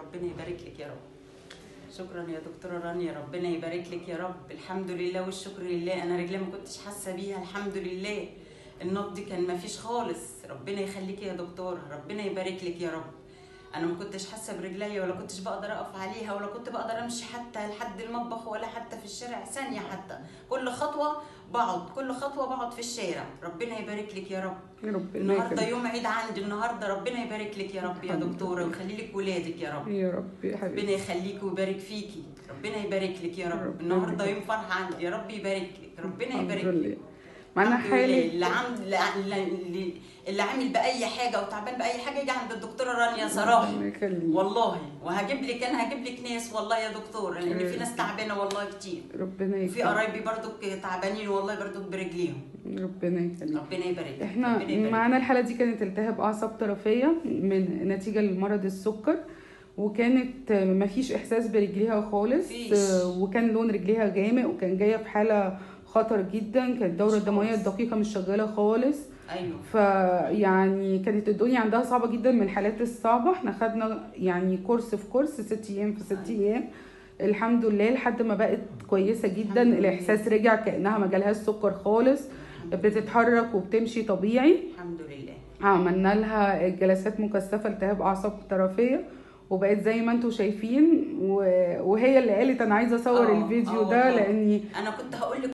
ربنا يبارك لك يا رب شكرا يا دكتوره رانيا ربنا يبارك لك يا رب الحمد لله والشكر لله انا رجلي ما كنتش حاسه بيها الحمد لله النبض كان ما فيش خالص ربنا يخليكي يا دكتوره ربنا يبارك لك يا رب انا ما كنتش حاسه برجليا ولا كنتش بقدر اقف عليها ولا كنت بقدر امشي حتى لحد المطبخ ولا حتى في الشارع ثانيه حتى كل خطوه بقعد كل خطوه بقعد في الشارع ربنا يبارك لك يا رب ربنا النهارده يخليك يوم عيد عندي النهارده ربنا يبارك لك يا رب يا الحمد دكتوره لله. ويخلي لك ولادك يا رب يا رب يا حبيبي ربنا يخليكي ويبارك فيكي ربنا يبارك لك يا رب ربنا النهارده يبارك. يوم فرحه عندي يا رب يبارك لك ربنا الحمد يبارك لله لك معانا الحمد لله. حالة اللي عامل اللي, اللي عامل باي حاجه وتعبان باي حاجه يجي عند الدكتوره رانيا صراحه ربنا يخليك والله وهجيب لك انا هجيب لك ناس والله يا دكتور لان في ناس تعبانه والله كتير ربنا وفي يخليك قرايبي برضك تعبانين والله برضك برجليهم ربنا يخليك ربنا يبارك لك. احنا ربنا يبارك معانا الحالة دي كانت التهاب أعصاب طرفية من نتيجة لمرض السكر وكانت مفيش إحساس برجليها خالص مفيش. وكان لون رجليها غامق وكان جاية في حالة خطر جدا كانت الدورة مش الدموية خالص. الدقيقة مش شغالة خالص ايوه فيعني كانت الدنيا عندها صعبة جدا من الحالات الصعبة احنا خدنا يعني كورس في كورس ست ايام في ست ايام الحمد لله لحد ما بقت كويسة جدا الحمد لله. الإحساس رجع كأنها ما جالهاش سكر خالص بتتحرك وبتمشي طبيعي الحمد لله عملنا لها جلسات مكثفة التهاب أعصاب طرفية وبقت زي ما انتم شايفين و- وهي اللي قالت انا عايزه اصور آه، الفيديو آه ده والله. لاني انا كنت هقول لك